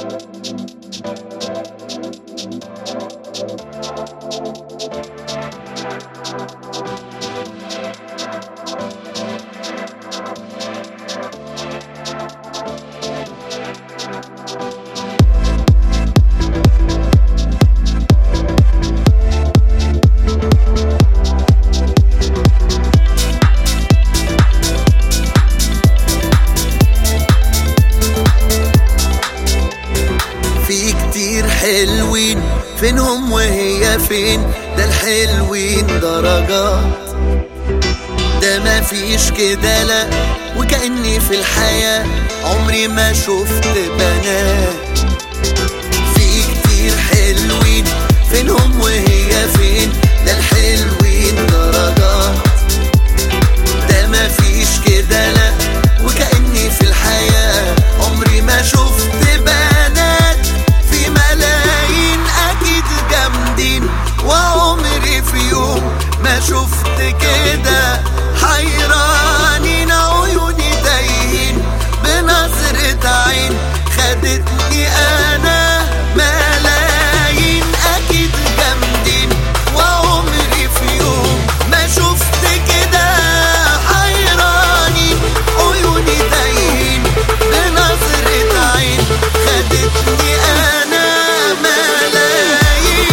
في كتير حلوين فينهم وهي فين ده الحلوين درجات ده ما فيش كده لا وكأني في الحياة عمري ما شفت بنات في كتير حلوين فينهم وهي فين ده الحلوين درجات ده ما فيش كده لا وكأني في الحياة عمري ما شفت بنات في ملايين أكيد جامدين وعمري في يوم ما شفت كده حيرانين عيوني تايهين بنظرة عين خدتني أنا ملايين أكيد جامدين وعمري في يوم ما شفت كده حيرانين عيوني تايهين بنظرة عين خدتني أنا ملايين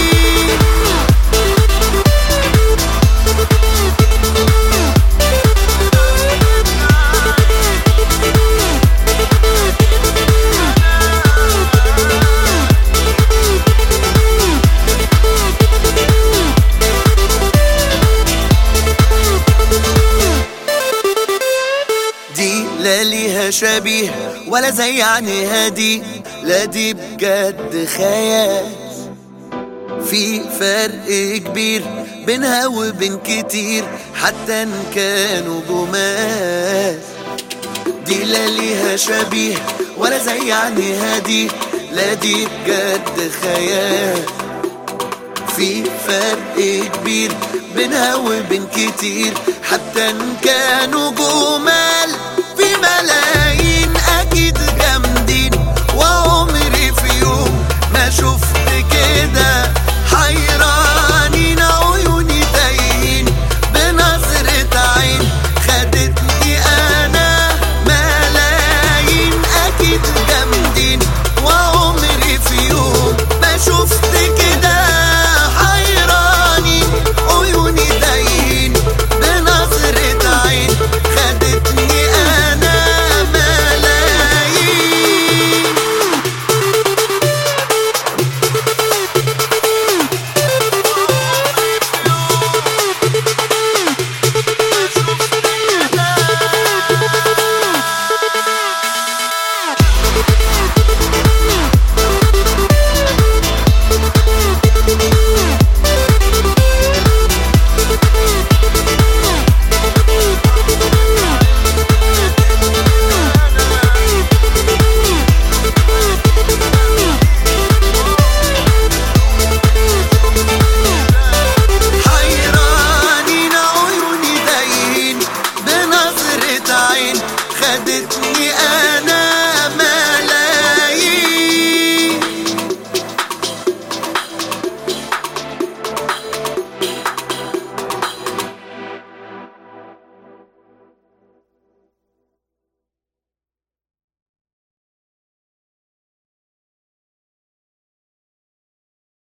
دي لا ليها شبيه ولا زي عينيها دي لا دي بجد خيال في فرق كبير بينها وبين كتير حتى ان كانوا جمال دي لا ليها شبيه ولا زي عينيها دي لا دي بجد خيال في فرق كبير بينها وبين كتير حتى ان كانوا جمال في ملايين